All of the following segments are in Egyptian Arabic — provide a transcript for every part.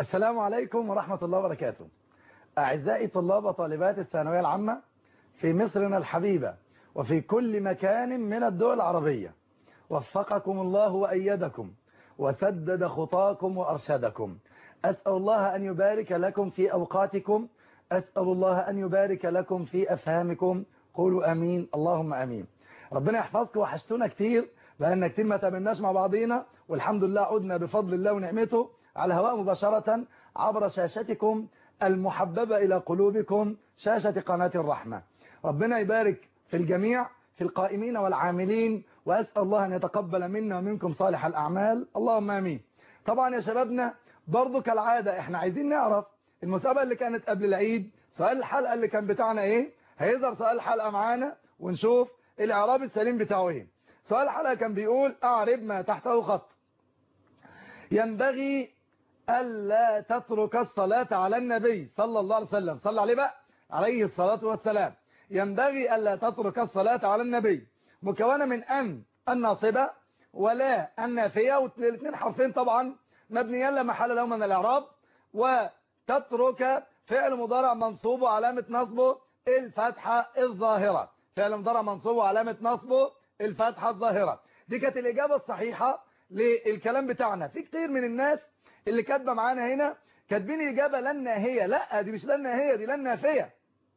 السلام عليكم ورحمة الله وبركاته أعزائي طلاب وطالبات الثانوية العامة في مصرنا الحبيبة وفي كل مكان من الدول العربية وفقكم الله وأيدكم وسدد خطاكم وأرشدكم أسأل الله أن يبارك لكم في أوقاتكم أسأل الله أن يبارك لكم في أفهامكم قولوا أمين اللهم أمين ربنا يحفظكم وحشتونا كتير بأن كتير ما تمناش مع بعضينا والحمد لله عدنا بفضل الله ونعمته على هواء مباشرة عبر شاشتكم المحببة إلى قلوبكم شاشة قناة الرحمة ربنا يبارك في الجميع في القائمين والعاملين وأسأل الله أن يتقبل منا ومنكم صالح الأعمال اللهم آمين طبعا يا شبابنا برضو كالعادة احنا عايزين نعرف المسابقة اللي كانت قبل العيد سؤال الحلقة اللي كان بتاعنا ايه هيظهر سؤال الحلقة معانا ونشوف الاعراب السليم بتاعه ايه سؤال الحلقة كان بيقول اعرب ما تحته خط ينبغي ألا تترك الصلاة على النبي صلى الله عليه وسلم صلى عليه بقى عليه الصلاة والسلام ينبغي ألا تترك الصلاة على النبي مكونة من أن الناصبة ولا النافية والاثنين حرفين طبعا مبنيان لا محل له من الإعراب وتترك فعل مضارع منصوب وعلامة نصبه الفتحة الظاهرة فعل مضارع منصوب وعلامة نصبه الفتحة الظاهرة دي كانت الإجابة الصحيحة للكلام بتاعنا في كتير من الناس اللي كاتبه معانا هنا كاتبين إجابة لن ناهية لا دي مش لن ناهية دي لن نافية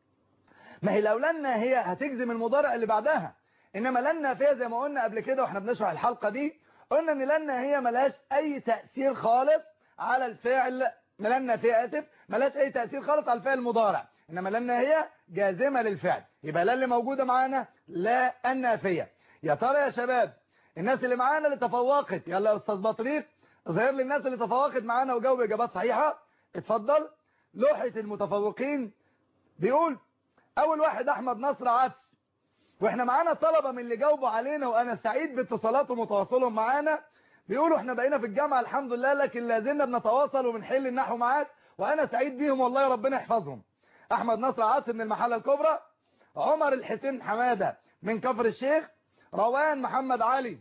ما هي لو لن ناهية هتجزم المضارع اللي بعدها إنما لن نافية زي ما قلنا قبل كده واحنا بنشرح الحلقة دي قلنا ان لن ناهية ملاش أي تأثير خالص على الفعل لن نافية آسف ملاش أي تأثير خالص على الفعل المضارع إنما لن ناهية جازمة للفعل يبقى لا اللي موجودة معانا لا النافية يا ترى يا شباب الناس اللي معانا اللي تفوقت يلا يا أستاذ بطريق ظهر لي الناس اللي تفوقت معانا وجاوب إجابات صحيحة اتفضل لوحة المتفوقين بيقول أول واحد أحمد نصر عدس واحنا معانا طلبة من اللي جاوبوا علينا وأنا سعيد باتصالاتهم وتواصلهم معانا بيقولوا احنا بقينا في الجامعة الحمد لله لكن لازلنا بنتواصل وبنحل النحو معاك وأنا سعيد بيهم والله ربنا يحفظهم أحمد نصر عدس من المحلة الكبرى عمر الحسين حمادة من كفر الشيخ روان محمد علي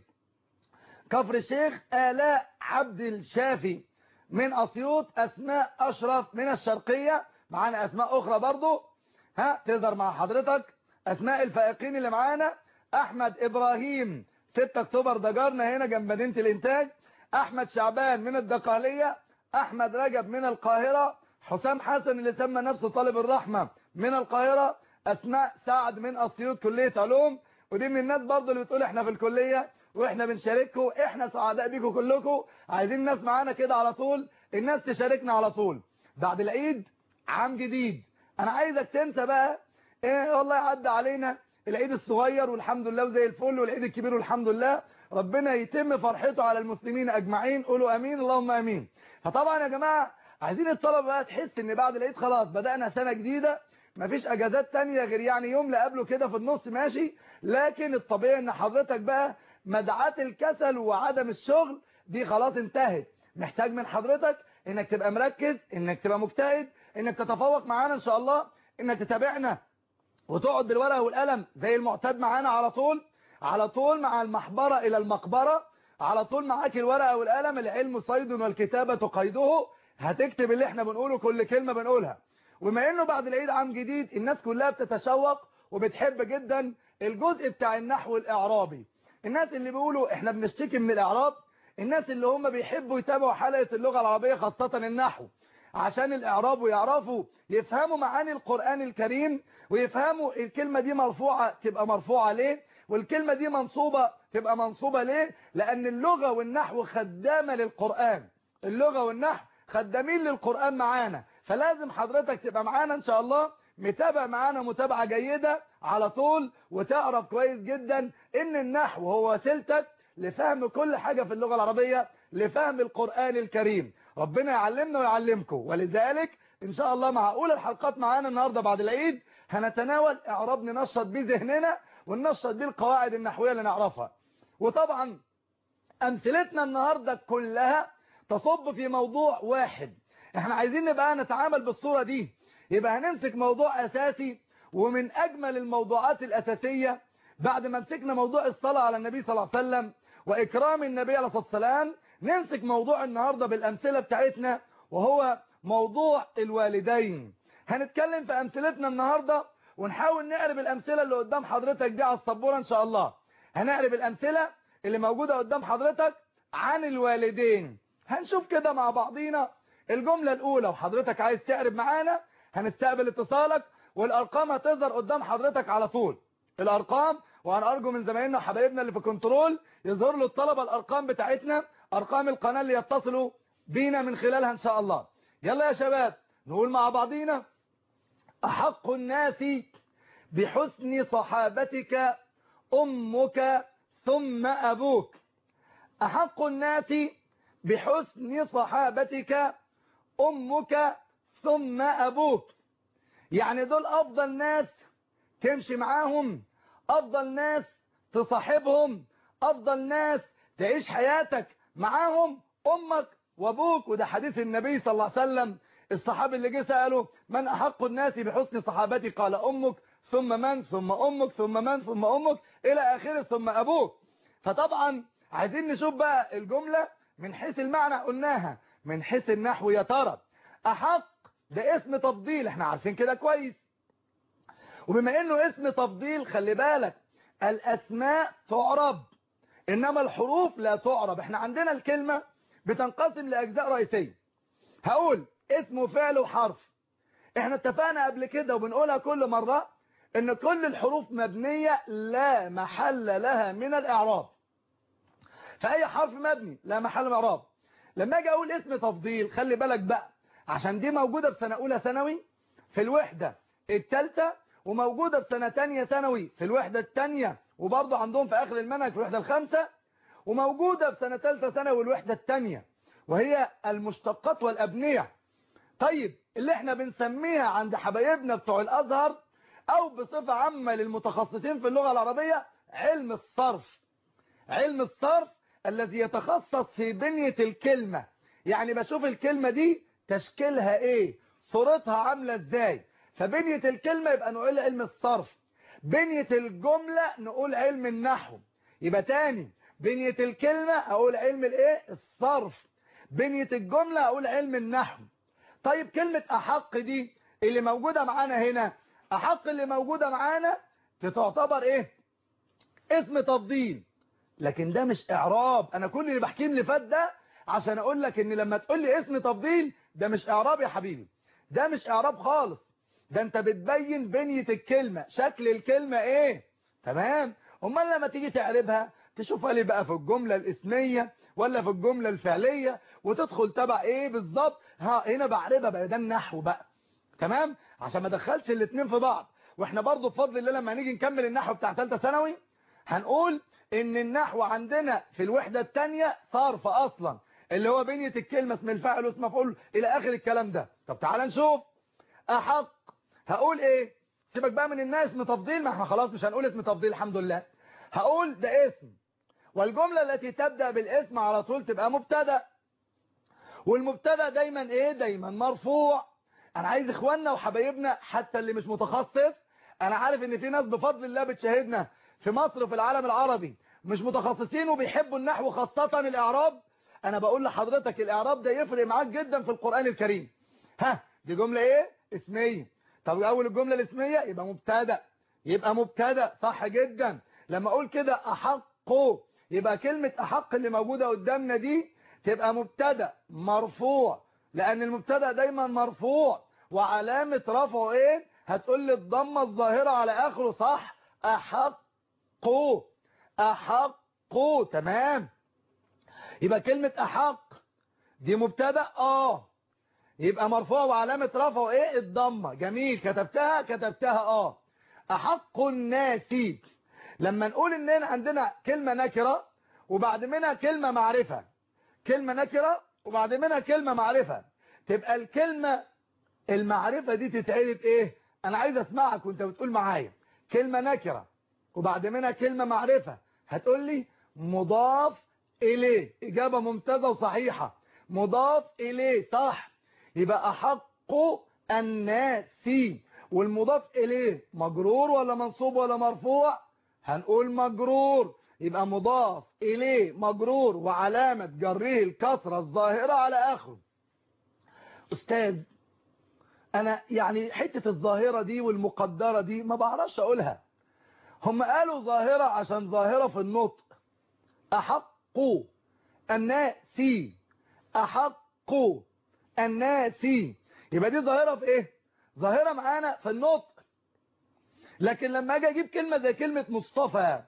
كفر الشيخ آلاء عبد الشافي من أسيوط أسماء أشرف من الشرقية معانا أسماء أخرى برضو ها تظهر مع حضرتك أسماء الفائقين اللي معانا أحمد إبراهيم 6 أكتوبر دجارنا هنا جنب مدينة الإنتاج أحمد شعبان من الدقهلية أحمد رجب من القاهرة حسام حسن اللي سمى نفسه طالب الرحمة من القاهرة أسماء سعد من أسيوط كلية علوم ودي من الناس برضو اللي بتقول احنا في الكلية واحنا بنشارككم احنا سعداء بيكم كلكم عايزين ناس معانا كده على طول الناس تشاركنا على طول بعد العيد عام جديد انا عايزك تنسى بقى ايه والله عدى علينا العيد الصغير والحمد لله وزي الفل والعيد الكبير والحمد لله ربنا يتم فرحته على المسلمين اجمعين قولوا امين اللهم امين فطبعا يا جماعه عايزين الطلبه بقى تحس ان بعد العيد خلاص بدانا سنه جديده مفيش اجازات تانية غير يعني يوم لا قبله كده في النص ماشي لكن الطبيعي ان حضرتك بقى مدعات الكسل وعدم الشغل دي خلاص انتهت محتاج من حضرتك انك تبقى مركز انك تبقى مجتهد انك تتفوق معانا ان شاء الله انك تتابعنا وتقعد بالورقه والقلم زي المعتاد معانا على طول على طول مع المحبرة الى المقبرة على طول معاك الورقه والقلم العلم صيد والكتابة قيده هتكتب اللي احنا بنقوله كل كلمة بنقولها وما انه بعد العيد عام جديد الناس كلها بتتشوق وبتحب جدا الجزء بتاع النحو الاعرابي الناس اللي بيقولوا احنا بنشتكي من الاعراب الناس اللي هم بيحبوا يتابعوا حلقة اللغة العربية خاصة النحو عشان الاعراب ويعرفوا يفهموا معاني القرآن الكريم ويفهموا الكلمة دي مرفوعة تبقى مرفوعة ليه والكلمة دي منصوبة تبقى منصوبة ليه لان اللغة والنحو خدامة للقرآن اللغة والنحو خدامين للقرآن معانا فلازم حضرتك تبقى معانا ان شاء الله متابع معانا متابعة جيدة على طول وتعرف كويس جدا ان النحو هو وسيلتك لفهم كل حاجة في اللغة العربية لفهم القرآن الكريم ربنا يعلمنا ويعلمكم ولذلك ان شاء الله مع اولى الحلقات معانا النهاردة بعد العيد هنتناول اعراب ننشط بيه ذهننا وننشط بيه القواعد النحوية اللي نعرفها وطبعا امثلتنا النهاردة كلها تصب في موضوع واحد احنا عايزين نبقى نتعامل بالصورة دي يبقى هنمسك موضوع اساسي ومن اجمل الموضوعات الاساسية بعد ما مسكنا موضوع الصلاة على النبي صلى الله عليه وسلم واكرام النبي عليه الصلاة والسلام نمسك موضوع النهاردة بالامثلة بتاعتنا وهو موضوع الوالدين هنتكلم في أمثلتنا النهاردة ونحاول نعرف الأمثلة اللي قدام حضرتك دي على السبورة إن شاء الله هنعرف الأمثلة اللي موجودة قدام حضرتك عن الوالدين هنشوف كده مع بعضينا الجملة الأولى وحضرتك عايز تعرف معانا هنستقبل اتصالك والأرقام هتظهر قدام حضرتك على طول الأرقام وأنا أرجو من زمايلنا وحبايبنا اللي في كنترول يظهر له الطلبة الأرقام بتاعتنا أرقام القناة اللي يتصلوا بينا من خلالها إن شاء الله يلا يا شباب نقول مع بعضينا أحق الناس بحسن صحابتك أمك ثم أبوك أحق الناس بحسن صحابتك أمك ثم أبوك يعني دول أفضل ناس تمشي معاهم أفضل ناس تصاحبهم أفضل ناس تعيش حياتك معاهم أمك وأبوك وده حديث النبي صلى الله عليه وسلم الصحابي اللي جه سأله من أحق الناس بحسن صحابتي قال أمك ثم من ثم أمك ثم من ثم أمك إلى آخره ثم أبوك فطبعا عايزين نشوف بقى الجملة من حيث المعنى قلناها من حيث النحو يا ترى أحق ده اسم تفضيل احنا عارفين كده كويس وبما انه اسم تفضيل خلي بالك الاسماء تعرب انما الحروف لا تعرب احنا عندنا الكلمة بتنقسم لاجزاء رئيسية هقول اسم وفعل وحرف احنا اتفقنا قبل كده وبنقولها كل مرة ان كل الحروف مبنية لا محل لها من الاعراب فاي حرف مبني لا محل من الاعراب لما اجي اقول اسم تفضيل خلي بالك بقى عشان دي موجودة في سنة اولى ثانوي في الوحدة الثالثه وموجودة في سنة تانية ثانوي في الوحدة الثانية وبرضه عندهم في اخر المنهج في الوحدة الخامسة وموجودة في سنة ثالثه ثانوي الوحدة الثانية وهي المشتقات والابنية طيب اللي احنا بنسميها عند حبايبنا بتوع الازهر او بصفة عامة للمتخصصين في اللغة العربية علم الصرف علم الصرف الذي يتخصص في بنية الكلمة يعني بشوف الكلمة دي تشكيلها ايه صورتها عاملة ازاي فبنية الكلمة يبقى نقول علم الصرف بنية الجملة نقول علم النحو يبقى تاني بنية الكلمة اقول علم الايه الصرف بنية الجملة اقول علم النحو طيب كلمة احق دي اللي موجودة معانا هنا احق اللي موجودة معانا تعتبر ايه اسم تفضيل لكن ده مش اعراب انا كل اللي بحكيه اللي فات ده عشان اقول لك ان لما تقول لي اسم تفضيل ده مش اعراب يا حبيبي ده مش اعراب خالص ده انت بتبين بنية الكلمة شكل الكلمة ايه تمام امال لما تيجي تعربها تشوفها لي بقى في الجملة الاسمية ولا في الجملة الفعلية وتدخل تبع ايه بالظبط ها هنا بعربها بقى ده النحو بقى تمام عشان ما ادخلش الاثنين في بعض واحنا برضو بفضل الله لما نيجي نكمل النحو بتاع ثالثه ثانوي هنقول ان النحو عندنا في الوحدة الثانية صرف اصلا اللي هو بنية الكلمة اسم الفاعل واسم مفعول الى اخر الكلام ده طب تعال نشوف احق هقول ايه سيبك بقى من الناس اسم تفضيل ما احنا خلاص مش هنقول اسم تفضيل الحمد لله هقول ده اسم والجملة التي تبدأ بالاسم على طول تبقى مبتدا والمبتدا دايما ايه دايما مرفوع انا عايز اخواننا وحبايبنا حتى اللي مش متخصص انا عارف ان في ناس بفضل الله بتشاهدنا في مصر وفي العالم العربي مش متخصصين وبيحبوا النحو خاصة الاعراب انا بقول لحضرتك الاعراب ده يفرق معاك جدا في القرآن الكريم ها دي جملة ايه اسمية طب اول الجملة الاسمية يبقى مبتدا يبقى مبتدا صح جدا لما اقول كده احق يبقى كلمة احق اللي موجودة قدامنا دي تبقى مبتدا مرفوع لان المبتدا دايما مرفوع وعلامة رفعه ايه هتقول لي الضمة الظاهرة على اخره صح احق احق تمام يبقى كلمة احق دي مبتدا اه يبقى مرفوع وعلامة رفعه ايه الضمة جميل كتبتها كتبتها اه احق الناس لما نقول اننا عندنا كلمة نكرة وبعد منها كلمة معرفة كلمة نكرة وبعد منها كلمة معرفة تبقى الكلمة المعرفة دي تتعرف ايه انا عايز اسمعك وانت بتقول معايا كلمة نكرة وبعد منها كلمة معرفة هتقول لي مضاف اليه اجابة ممتازة وصحيحة مضاف اليه صح يبقى احق الناس والمضاف اليه مجرور ولا منصوب ولا مرفوع هنقول مجرور يبقى مضاف إليه مجرور وعلامة جره الكسرة الظاهرة على آخره أستاذ أنا يعني حتة الظاهرة دي والمقدرة دي ما بعرفش أقولها هم قالوا ظاهرة عشان ظاهرة في النطق أحق الناس أحق الناس يبقى دي ظاهرة في إيه ظاهرة معانا في النطق لكن لما أجي أجيب كلمة زي كلمة مصطفى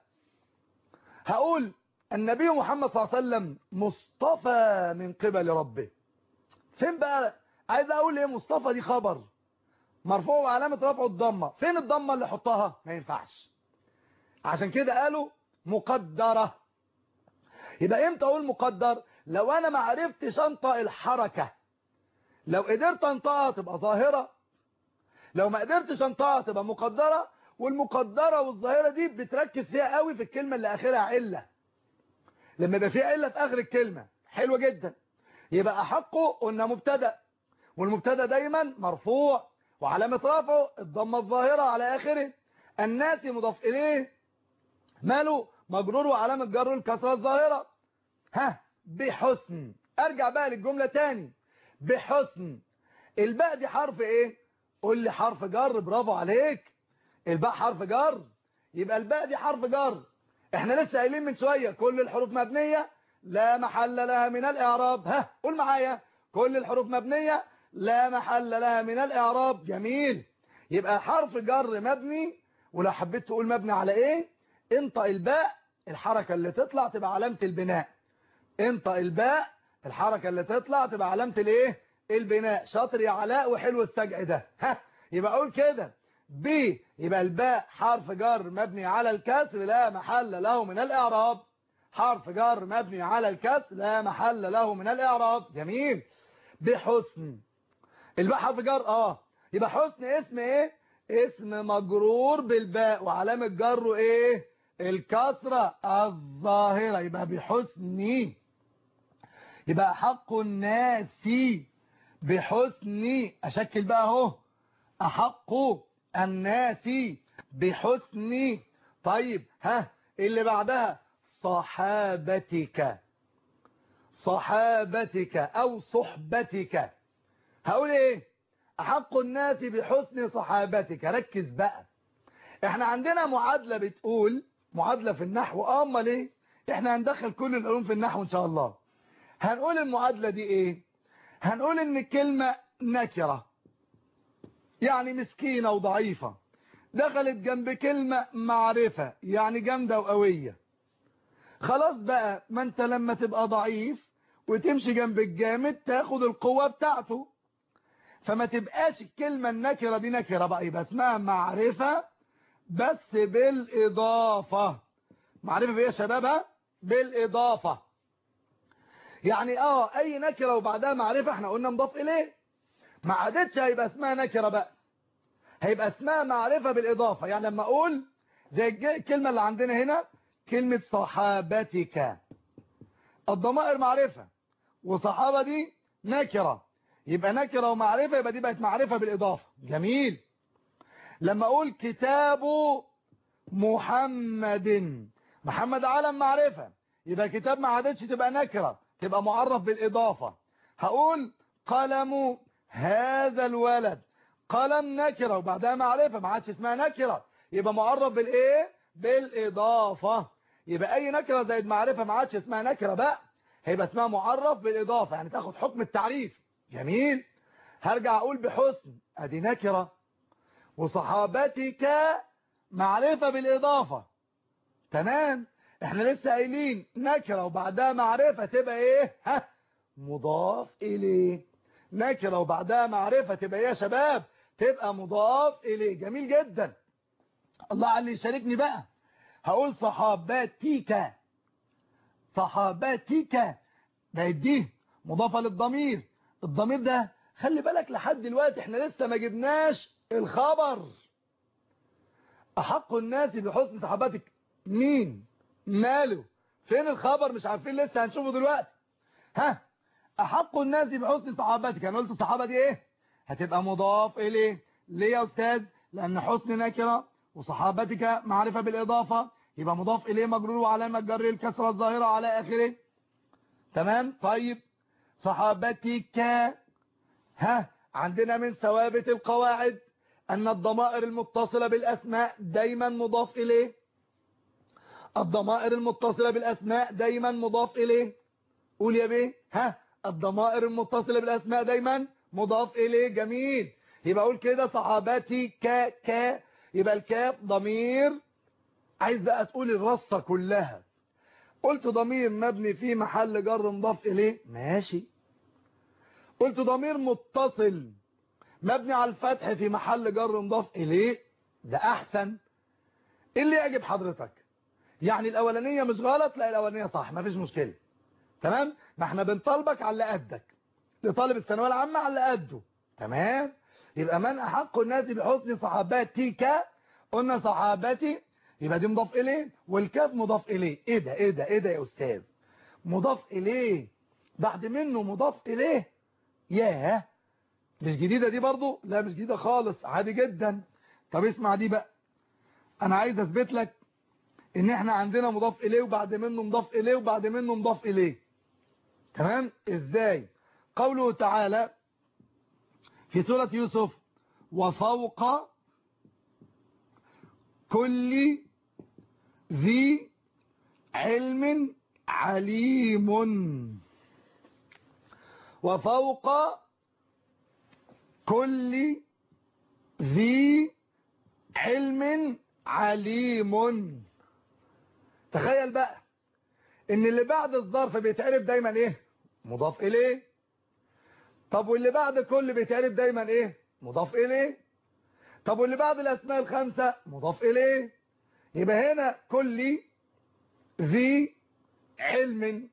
هقول النبي محمد صلى الله عليه وسلم مصطفى من قبل ربه فين بقى عايز اقول ايه مصطفى دي خبر مرفوع وعلامه رفعه الضمه فين الضمه اللي احطها ما ينفعش عشان كده قالوا مقدره يبقى امتى اقول مقدر لو انا ما عرفتش انطق الحركه لو قدرت انطقها تبقى ظاهره لو ما قدرتش انطقها تبقى مقدره والمقدره والظاهره دي بتركز فيها قوي في الكلمه اللي اخرها عله لما يبقى فيها عله في اخر الكلمه حلوه جدا يبقى احقه قلنا مبتدا والمبتدا دايما مرفوع وعلامه رفعه الضمه الظاهره على اخره الناس مضاف اليه ماله مجرور وعلامه جره الكسره الظاهره ها بحسن ارجع بقى للجمله تاني بحسن الباء دي حرف ايه قول لي حرف جر برافو عليك الباء حرف جر يبقى الباء دي حرف جر احنا لسه قايلين من شويه كل الحروف مبنيه لا محل لها من الاعراب ها قول معايا كل الحروف مبنيه لا محل لها من الاعراب جميل يبقى حرف جر مبني ولو حبيت تقول مبني على ايه انطق الباء الحركه اللي تطلع تبقى علامه البناء انطق الباء الحركه اللي تطلع تبقى علامه الايه البناء شاطر يا علاء وحلو السجع ده ها يبقى اقول كده ب يبقى الباء حرف جر مبني على الكسر لا محل له من الاعراب حرف جر مبني على الكسر لا محل له من الاعراب جميل بحسن الباء حرف جر اه يبقى حسن اسم ايه اسم مجرور بالباء وعلامه جره ايه الكسره الظاهره يبقى بحسن يبقى حق الناس بحسن اشكل بقى اهو احق الناس بحسن طيب ها اللي بعدها صحابتك صحابتك او صحبتك هقول ايه احق الناس بحسن صحابتك ركز بقى احنا عندنا معادلة بتقول معادلة في النحو امال ايه احنا هندخل كل العلوم في النحو ان شاء الله هنقول المعادلة دي ايه هنقول ان الكلمة نكرة يعني مسكينة وضعيفة دخلت جنب كلمة معرفة يعني جامدة وقوية خلاص بقى ما انت لما تبقى ضعيف وتمشي جنب الجامد تاخد القوة بتاعته فما تبقاش الكلمة النكرة دي نكرة بقى يبقى اسمها معرفة بس بالإضافة معرفة بإيه يا شباب بالإضافة يعني اه اي نكرة وبعدها معرفة احنا قلنا مضاف اليه ما عادتش هيبقى اسمها نكرة بقى هيبقى اسمها معرفة بالإضافة يعني لما اقول زي الكلمة اللي عندنا هنا كلمة صحابتك الضمائر معرفة وصحابة دي نكرة يبقى نكرة ومعرفة يبقى دي بقت معرفة بالإضافة جميل لما اقول كتاب محمد محمد علم معرفة يبقى كتاب ما عادتش تبقى نكرة تبقى معرف بالإضافة هقول قلم هذا الولد قلم نكرة وبعدها معرفة ما عادش اسمها نكرة يبقى معرف بالإيه بالإضافة يبقى أي نكرة زائد معرفة ما عادش اسمها نكرة بقى هيبقى اسمها معرف بالإضافة يعني تاخد حكم التعريف جميل هرجع أقول بحسن أدي نكرة وصحابتك معرفة بالإضافة تمام احنا لسه قايلين نكره وبعدها معرفه تبقى ايه ها مضاف اليه نكره وبعدها معرفه تبقى ايه يا شباب تبقى مضاف اليه جميل جدا الله على اللي يشاركني بقى هقول صحاباتك صحاباتك بقت دي مضافه للضمير الضمير ده خلي بالك لحد دلوقتي احنا لسه ما جبناش الخبر احق الناس بحسن صحاباتك مين ماله فين الخبر مش عارفين لسه هنشوفه دلوقتي ها احق الناس بحسن صحابتك انا قلت الصحابه دي ايه هتبقى مضاف اليه ليه يا استاذ لان حسن نكره وصحابتك معرفه بالاضافه يبقى مضاف اليه مجرور وعلامه جر الكسره الظاهره على اخره تمام طيب صحابتك ها عندنا من ثوابت القواعد أن الضمائر المتصلة بالأسماء دايما مضاف إليه الضمائر المتصلة بالأسماء دايما مضاف إليه قول يا بيه ها الضمائر المتصلة بالأسماء دايما مضاف إليه جميل يبقى أقول كده صحابتي ك ك يبقى الكاف ضمير عايز بقى تقول الرصة كلها قلت ضمير مبني في محل جر مضاف إليه ماشي قلت ضمير متصل مبني على الفتح في محل جر مضاف إليه ده أحسن إيه اللي يعجب حضرتك يعني الأولانية مش غلط لا الأولانية صح مفيش مشكلة تمام ما احنا بنطالبك على قدك لطالب الثانويه العامه على قده تمام يبقى من احق الناس بحسن صحاباتك قلنا صحابتي يبقى دي مضاف اليه والكاف مضاف اليه ايه ده ايه ده ايه ده يا استاذ مضاف اليه بعد منه مضاف اليه ياه مش جديده دي برضو لا مش جديده خالص عادي جدا طب اسمع دي بقى انا عايز اثبت لك ان احنا عندنا مضاف اليه وبعد منه مضاف اليه وبعد منه مضاف اليه تمام ازاي قوله تعالى في سورة يوسف وفوق كل ذي علم عليم وفوق كل ذي علم عليم تخيل بقى ان اللي بعد الظرف بيتعرف دايما ايه مضاف اليه طب واللي بعد كل بيتعرف دايما ايه مضاف اليه طب واللي بعد الاسماء الخمسة مضاف اليه يبقى هنا كل ذي علم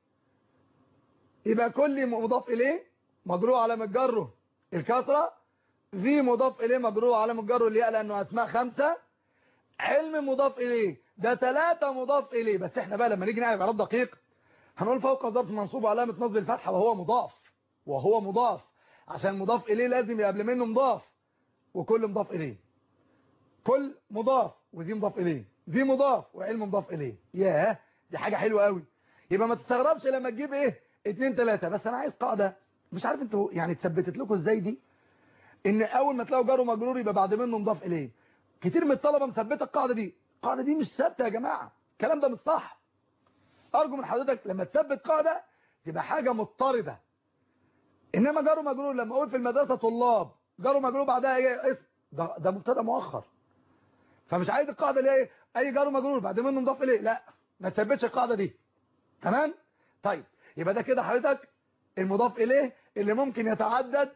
يبقى كل مضاف اليه مجروع على متجره الكسرة ذي مضاف اليه مجروع على متجره الياء لانه اسماء خمسة علم مضاف اليه ده ثلاثة مضاف اليه بس احنا بقى لما نيجي نعرف عرض دقيق هنقول فوق ظرف منصوب علامة نصب الفتحة وهو مضاف وهو مضاف عشان مضاف إليه لازم يبقى قبل منه مضاف وكل مضاف إليه كل مضاف وذي مضاف إليه ذي مضاف وعلم مضاف إليه ياه دي حاجة حلوة قوي يبقى ما تستغربش لما تجيب ايه اتنين تلاتة بس انا عايز قاعدة مش عارف انتوا يعني اتثبتت لكم ازاي دي ان اول ما تلاقوا جار ومجرور يبقى بعد منه مضاف إليه كتير من الطلبة مثبته القاعدة دي القاعدة دي مش ثابته يا جماعة الكلام ده مش صح ارجو من حضرتك لما تثبت قاعدة تبقى حاجة مضطردة انما جار ومجرور لما اقول في المدرسة طلاب جار ومجرور بعدها ايه اسم ده, ده مبتدا مؤخر فمش عايز القاعدة اللي هي اي جار ومجرور بعد منه مضاف اليه لا ما تثبتش القاعدة دي تمام طيب يبقى ده كده حضرتك المضاف اليه اللي ممكن يتعدد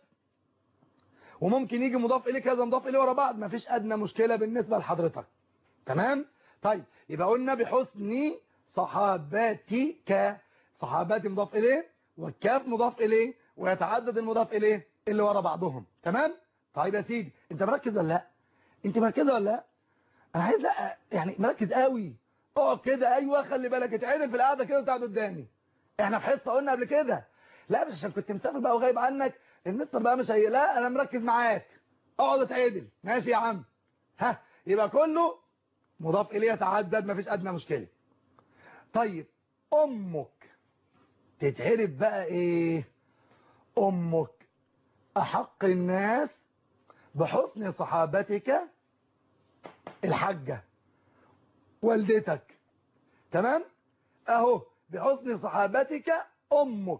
وممكن يجي مضاف اليه كذا مضاف اليه ورا بعض مفيش ادنى مشكلة بالنسبة لحضرتك تمام طيب يبقى قلنا بحسن صحاباتك صحاباتي مضاف اليه والكاف مضاف اليه ويتعدد المضاف اليه اللي ورا بعضهم تمام طيب يا سيدي انت مركز ولا لا انت مركزه ولا لا انا عايز لا يعني مركز قوي اقعد كده ايوه خلي بالك اتعدل في القعده كده وتقعد قدامي احنا في حصه قلنا قبل كده لا مش عشان كنت مسافر بقى وغايب عنك المستر بقى مش هي لا انا مركز معاك اقعد اتعدل ماشي يا عم ها يبقى كله مضاف اليه يتعدد مفيش ادنى مشكله طيب امك تتعرف بقى ايه امك احق الناس بحسن صحابتك الحجة والدتك تمام اهو بحسن صحابتك امك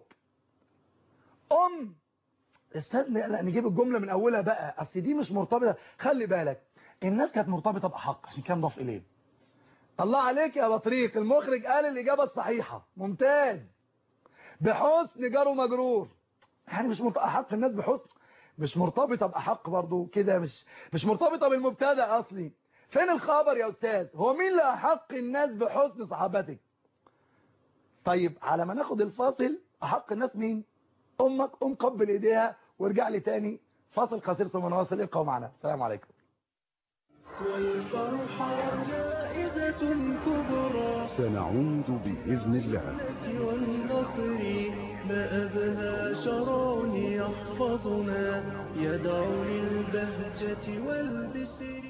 ام استنى لا نجيب الجملة من اولها بقى اصل دي مش مرتبطة خلي بالك الناس كانت مرتبطة باحق عشان كان ضاف اليه الله عليك يا بطريق المخرج قال الاجابة الصحيحة ممتاز بحسن جار ومجرور يعني مش مرتبط احق الناس بحسن مش مرتبطة باحق برضو كده مش مش مرتبطة بالمبتدا اصلي فين الخبر يا استاذ هو مين اللي احق الناس بحسن صحابتك طيب على ما ناخد الفاصل احق الناس مين امك ام قبل ايديها وارجع لي تاني فاصل قصير ثم نواصل ابقوا معنا السلام عليكم والفرحة زائدة كبرى سنعود بإذن الله والنصر ما أبهى شرون يحفظنا يدعو للبهجة والبسر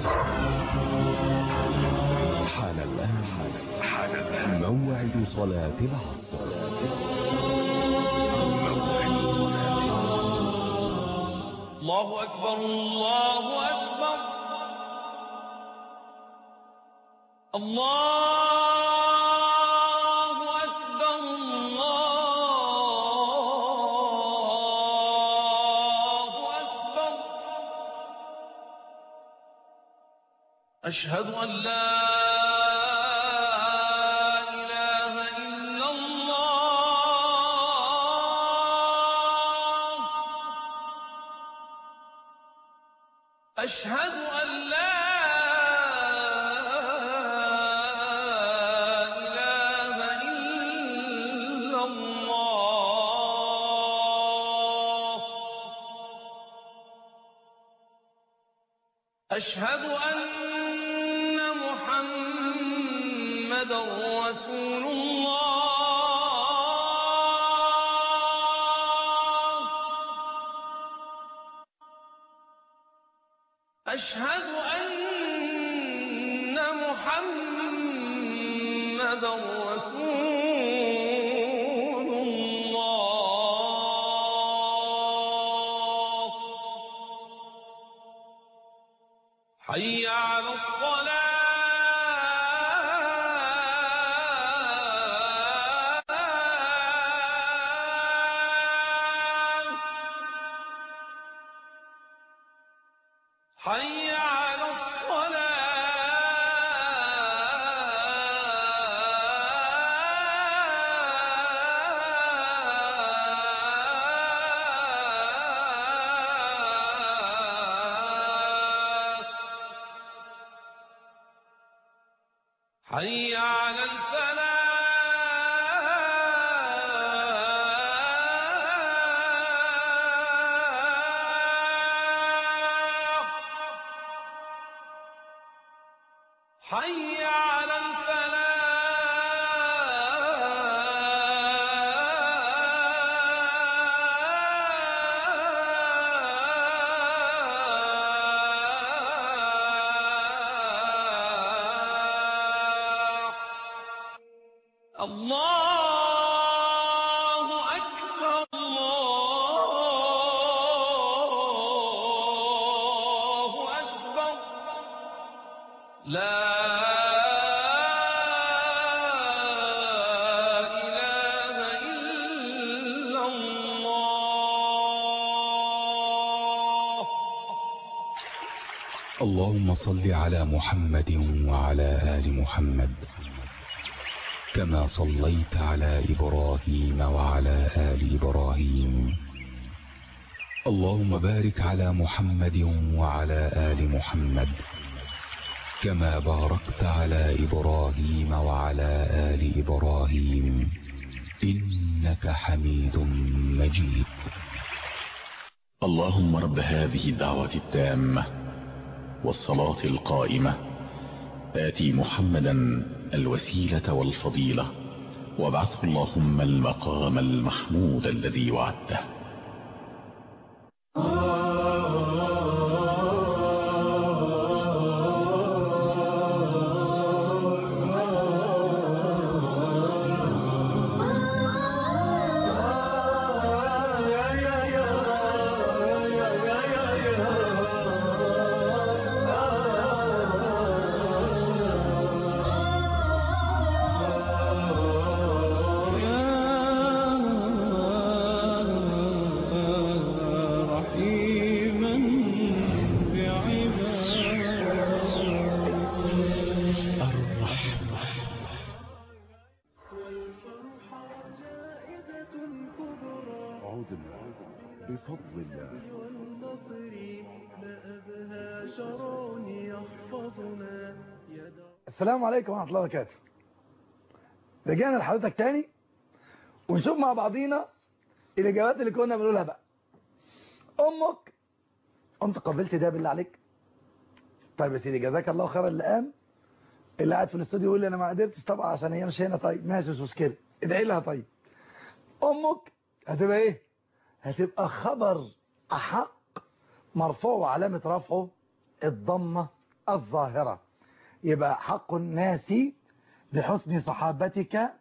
حان الآن حان الآن موعد صلاة العصر الله أكبر الله أكبر الله أكبر الله أكبر أشهد أن لا إله إلا الله أشهد أن لا إله إلا الله أشهد أن محمد رسول الله أشهد أن محمد رسول الله حي على الصلاة حي على الصلاة حي على الفلاح حي على الفلاح الله أكبر الله أكبر لا إله إلا الله اللهم صل على محمد وعلى آل محمد كما صليت على إبراهيم وعلى آل إبراهيم اللهم بارك على محمد وعلى آل محمد كما باركت على إبراهيم وعلى آل إبراهيم إنك حميد مجيد اللهم رب هذه الدعوة التامة والصلاة القائمة آتي محمدا الوسيلة والفضيلة وابعثه اللهم المقام المحمود الذي وعدته رحيما والفرحة زائدة كبرى عدنا بفضل الله والنصر ما أبهى شرون يحفظنا يدعو السلام عليكم ورحمة الله وبركاته رجعنا لحضرتك تاني ونشوف مع بعضينا الإجابات اللي كنا بنقولها بقى أمك أنت قبلت ده بالله عليك طيب يا سيدي جزاك الله خير اللي قام اللي قاعد في الاستوديو يقول لي أنا ما قدرتش طبعا عشان هي مش هنا طيب ماشي مش مشكلة ادعي لها طيب أمك هتبقى إيه هتبقى خبر أحق مرفوع وعلامة رفعه الضمة الظاهرة يبقى حق الناس بحسن صحابتك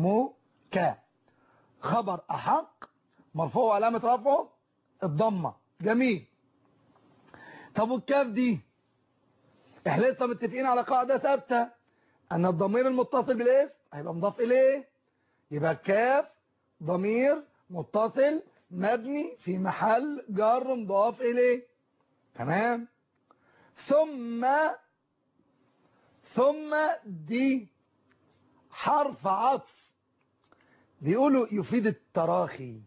أمك خبر أحق مرفوع علامة رفعه الضمة جميل طب والكاف دي احنا لسه متفقين على قاعدة ثابتة ان الضمير المتصل بالاسم هيبقى مضاف اليه يبقى كاف ضمير متصل مبني في محل جر مضاف اليه تمام ثم ثم دي حرف عطف بيقولوا يفيد التراخي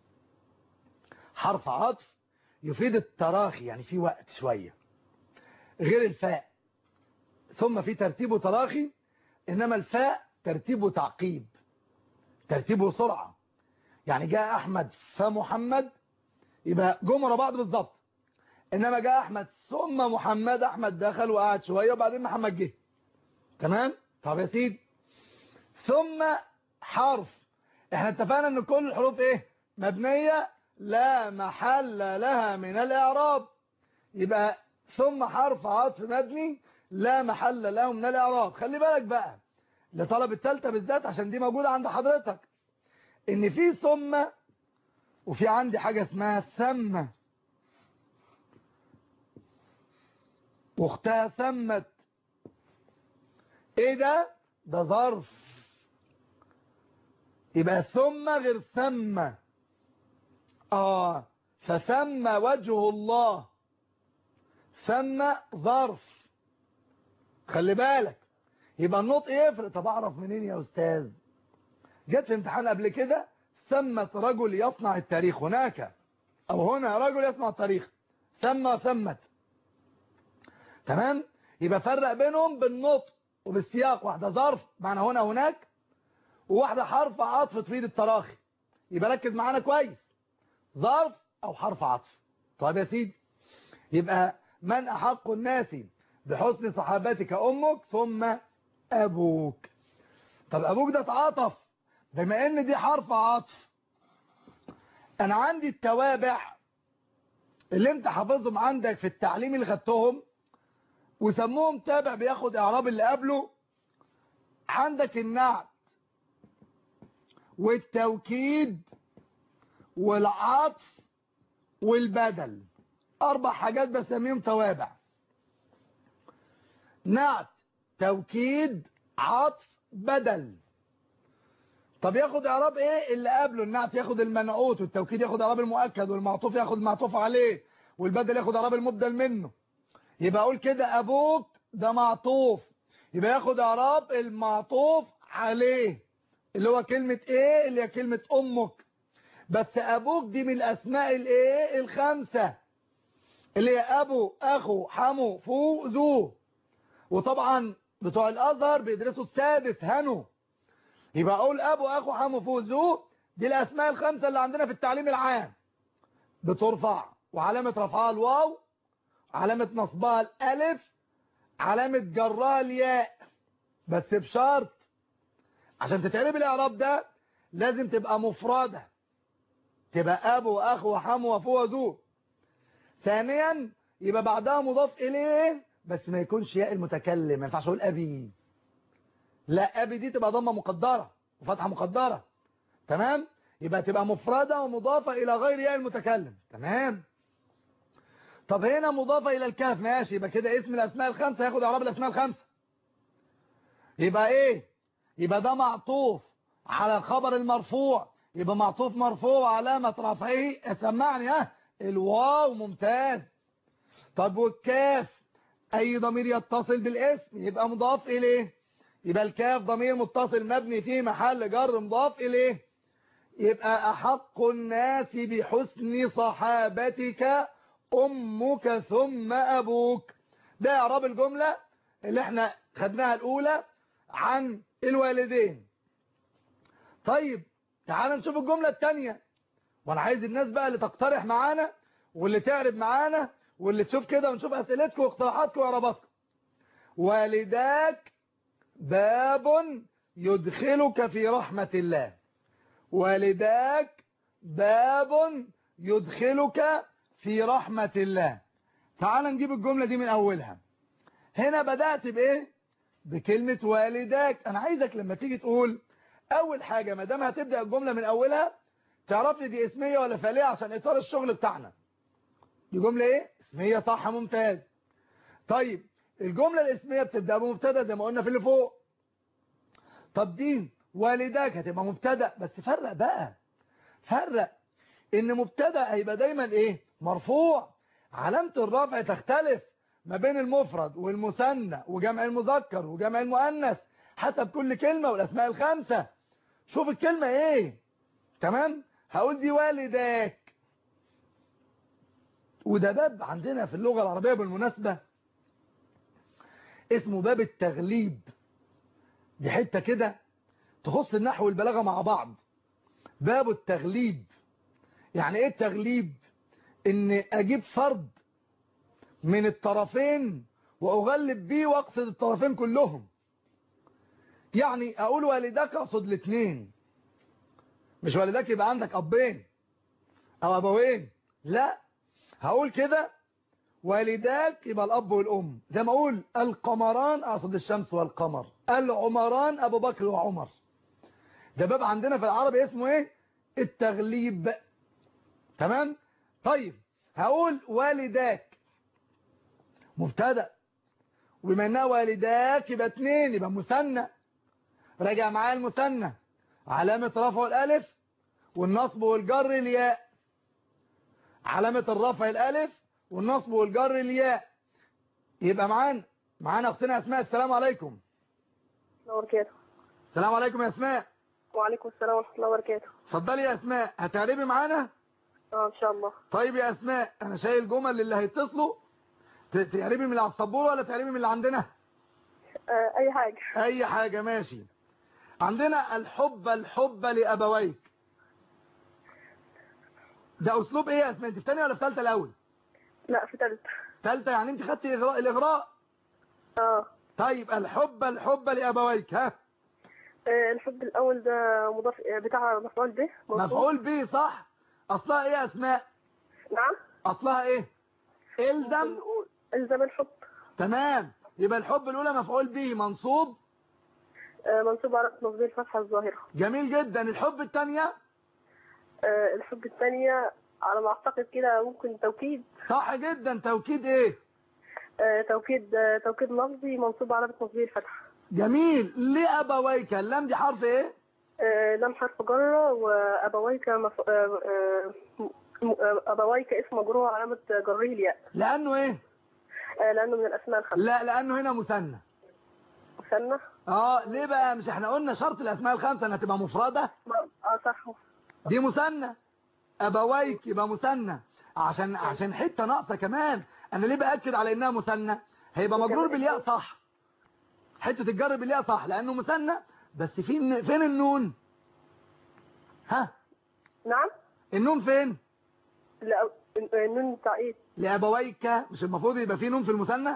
حرف عطف يفيد التراخي يعني في وقت شوية غير الفاء ثم في ترتيبه تراخي إنما الفاء ترتيبه تعقيب ترتيبه سرعة يعني جاء أحمد فمحمد يبقى جم ورا بعض بالظبط إنما جاء أحمد ثم محمد أحمد دخل وقعد شوية وبعدين محمد جه تمام طب يا سيدي ثم حرف احنا اتفقنا ان كل الحروف ايه مبنية لا محل لها من الاعراب يبقى ثم حرف عطف مبني لا محل له من الاعراب خلي بالك بقى لطلب التالتة بالذات عشان دي موجودة عند حضرتك ان في ثم وفي عندي حاجة اسمها ثم واختها ثمت ايه ده ده ظرف يبقى ثم غير ثم اه فثم وجه الله ثم ظرف خلي بالك يبقى النطق يفرق طب اعرف منين يا استاذ جت في امتحان قبل كده ثمة رجل يصنع التاريخ هناك او هنا رجل يصنع التاريخ ثم ثمت تمام يبقى فرق بينهم بالنطق وبالسياق واحدة ظرف معنى هنا هناك وواحدة حرف عطف تفيد التراخي يبقى ركز معانا كويس ظرف او حرف عطف طيب يا سيدي يبقى من احق الناس بحسن صحابتك امك ثم ابوك طب ابوك ده اتعاطف بما ان دي حرف عطف انا عندي التوابع اللي انت حافظهم عندك في التعليم اللي خدتهم وسموهم تابع بياخد اعراب اللي قبله عندك النعت والتوكيد والعطف والبدل اربع حاجات بسميهم توابع نعت توكيد عطف بدل طب ياخد اعراب ايه اللي قبله النعت ياخد المنعوت والتوكيد ياخد اعراب المؤكد والمعطوف ياخد معطوف عليه والبدل ياخد اعراب المبدل منه يبقى اقول كده ابوك ده معطوف يبقى ياخد اعراب المعطوف عليه اللي هو كلمة ايه اللي هي كلمة امك بس ابوك دي من الاسماء الايه الخمسة اللي هي ابو اخو حمو فو ذو وطبعا بتوع الازهر بيدرسوا السادس هنو يبقى اقول ابو اخو حمو فو ذو دي الاسماء الخمسة اللي عندنا في التعليم العام بترفع وعلامة رفعها الواو علامة نصبها الالف علامة جرها الياء بس بشرط عشان تتعرب الاعراب ده لازم تبقى مفردة تبقى ابو واخو وحمو وفو وذو ثانيا يبقى بعدها مضاف اليه بس ما يكونش ياء المتكلم ما ينفعش اقول ابي لا ابي دي تبقى ضمه مقدره وفتحه مقدره تمام يبقى تبقى مفردة ومضافة الى غير ياء المتكلم تمام طب هنا مضافة الى الكاف ماشي يبقى كده اسم الاسماء الخمسة ياخد اعراب الاسماء الخمسة يبقى ايه يبقى ده معطوف على الخبر المرفوع يبقى معطوف مرفوع علامة رفعه سمعني ها الواو ممتاز طب والكاف اي ضمير يتصل بالاسم يبقى مضاف اليه يبقى الكاف ضمير متصل مبني في محل جر مضاف اليه يبقى احق الناس بحسن صحابتك امك ثم ابوك ده اعراب الجملة اللي احنا خدناها الاولى عن الوالدين طيب تعال نشوف الجملة الثانية وانا عايز الناس بقى اللي تقترح معانا واللي تعرب معانا واللي تشوف كده ونشوف اسئلتكم واقتراحاتكم واعراباتكم والداك باب يدخلك في رحمة الله والداك باب يدخلك في رحمة الله تعال نجيب الجملة دي من اولها هنا بدأت بايه بكلمة والداك انا عايزك لما تيجي تقول اول حاجة ما دام هتبدأ الجملة من اولها تعرف لي دي اسمية ولا فعلية عشان اطار الشغل بتاعنا دي جملة ايه اسمية صح ممتاز طيب الجملة الاسمية بتبدأ بمبتدا زي ما قلنا في اللي فوق طب دي والداك هتبقى مبتدا بس فرق بقى فرق ان مبتدا هيبقى دايما ايه مرفوع علامة الرفع تختلف ما بين المفرد والمثنى وجمع المذكر وجمع المؤنث حسب كل كلمة والاسماء الخمسة شوف الكلمة ايه تمام هقول دي والداك وده باب عندنا في اللغة العربية بالمناسبة اسمه باب التغليب دي حتة كده تخص النحو والبلاغة مع بعض باب التغليب يعني ايه التغليب ان اجيب فرد من الطرفين واغلب بيه واقصد الطرفين كلهم يعني اقول والدك اقصد الاثنين مش والدك يبقى عندك ابين او ابوين لا هقول كده والداك يبقى الاب والام زي ما اقول القمران اقصد الشمس والقمر العمران ابو بكر وعمر ده باب عندنا في العربي اسمه ايه التغليب تمام طيب هقول والداك مبتدا وبما انها والداك يبقى اتنين يبقى مثنى راجع معايا المثنى علامة رفع الالف والنصب والجر الياء علامة الرفع الالف والنصب والجر الياء يبقى معانا معانا اختنا اسماء السلام عليكم الله وبركاته السلام عليكم يا اسماء وعليكم السلام ورحمة الله وبركاته اتفضلي يا اسماء هتعربي معانا اه ان شاء الله طيب يا اسماء انا شايل جمل اللي هيتصلوا ت- تعربي من اللي على السبوره ولا تعربي من اللي عندنا آه اي حاجة اي حاجه ماشي عندنا الحب الحب لابويك ده اسلوب ايه يا اسماء انت في ثانيه ولا في ثالثه الاول لا في تالتة ثالثه يعني انت خدتي اغراء الاغراء اه طيب الحب الحب لابويك ها آه، الحب الاول ده مضاف آه، بتاع مفعول به منصوب. مفعول به صح اصلها ايه يا اسماء نعم اصلها ايه الزم ممكن نقول الزم الحب تمام يبقى الحب الاولى مفعول به منصوب آه، منصوب على نصب الفتحة الظاهرة جميل جدا الحب الثانيه آه، الحب الثانية على ما اعتقد كده ممكن توكيد صح جدا توكيد ايه آه، توكيد آه، توكيد لفظي منصوب على نصب الفتحة جميل لابويك اللام دي حرف ايه آه، لام حرف جر وابويك مف... آه، آه، م- آه، ابويك اسم مجرور علامة جره الياء لانه ايه آه، لانه من الاسماء الخمسة لا لانه هنا مثنى مثنى اه ليه بقى مش احنا قلنا شرط الاسماء الخمسه انها تبقى مفرده اه صح دي مثنى ابويك يبقى مثنى عشان عشان حته ناقصه كمان انا ليه باكد على انها مثنى هيبقى مجرور بالياء صح حته الجر بالياء صح لانه مثنى بس فين فين النون ها نعم النون فين لا النون بتاع ايه لابويك مش المفروض يبقى فيه نون في المثنى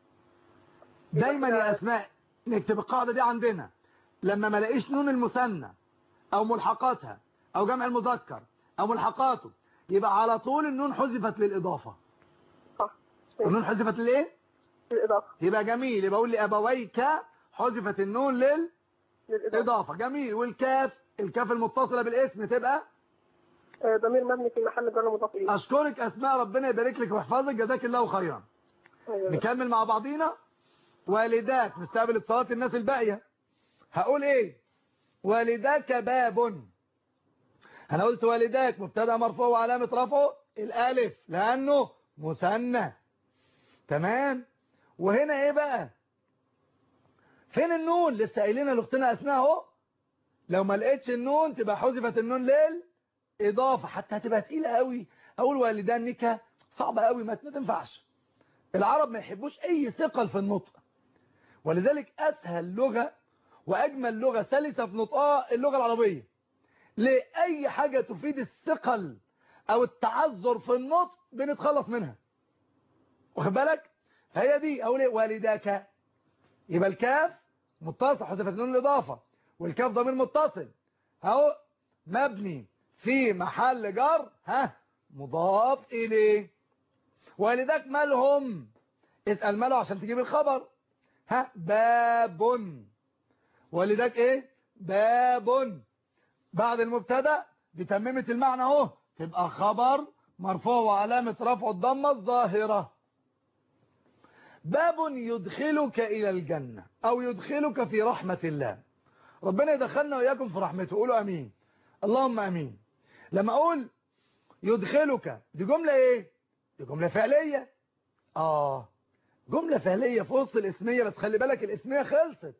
دايما يا اسماء نكتب القاعده دي عندنا لما ما الاقيش نون المثنى او ملحقاتها او جمع المذكر او ملحقاته يبقى على طول النون حذفت للاضافه صح النون حذفت للايه للإضافة يبقى جميل يبقى اقول لابويك حذفت النون للاضافه للإضافة جميل والكاف الكاف المتصله بالاسم تبقى آه، ضمير مبني في محل جر مضاف إليه اشكرك اسماء ربنا يبارك لك ويحفظك جزاك الله خيرا أيوة. نكمل مع بعضينا والداك نستقبل اتصالات الناس الباقية هقول ايه والداك باب انا قلت والداك مبتدا مرفوع وعلامة رفعه الالف لانه مثنى تمام وهنا ايه بقى فين النون لسه قايلين لاختنا اسماء اهو لو ما لقيتش النون تبقى حذفت النون ليل اضافه حتى هتبقى تقيله قوي اقول والدانك صعبه قوي ما ما تنفعش العرب ما يحبوش اي ثقل في النطق ولذلك اسهل لغة واجمل لغة سلسة في نطقها اللغة العربية لأي حاجة تفيد الثقل او التعذر في النطق بنتخلص منها واخد بالك فهي دي اقول ايه والداك يبقى الكاف متصل حذفت نون الاضافه والكاف ضمير متصل اهو مبني في محل جر ها مضاف اليه والداك مالهم اسأل ماله عشان تجيب الخبر ها باب والداك ايه باب بعد المبتدا دي تممت المعنى اهو تبقى خبر مرفوع وعلامة رفع الضمة الظاهرة باب يدخلك إلى الجنة أو يدخلك في رحمة الله ربنا يدخلنا وإياكم في رحمته قولوا أمين اللهم أمين لما أقول يدخلك دي جملة إيه دي جملة فعلية آه جملة فعلية في وسط الاسمية بس خلي بالك الاسمية خلصت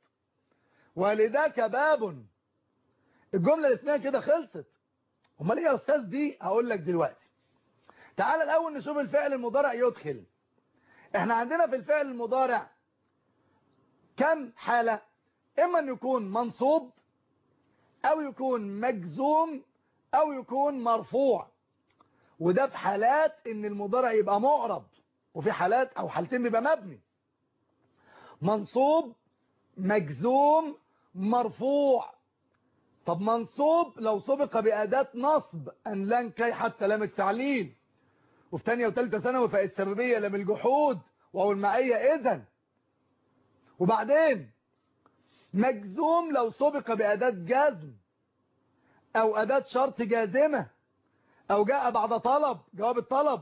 ولذاك باب الجملة الاسمية كده خلصت امال ايه يا استاذ دي هقول لك دلوقتي تعال الاول نشوف الفعل المضارع يدخل احنا عندنا في الفعل المضارع كم حالة اما ان يكون منصوب او يكون مجزوم او يكون مرفوع وده في حالات ان المضارع يبقى معرب وفي حالات او حالتين بيبقى مبني منصوب مجزوم مرفوع طب منصوب لو سبق بأداة نصب أن لن كي حتى لام التعليل وفي تانية وتالتة ثانوي فاء السببية لام الجحود وهو المعية إذن وبعدين مجزوم لو سبق بأداة جزم أو أداة شرط جازمة أو جاء بعد طلب جواب الطلب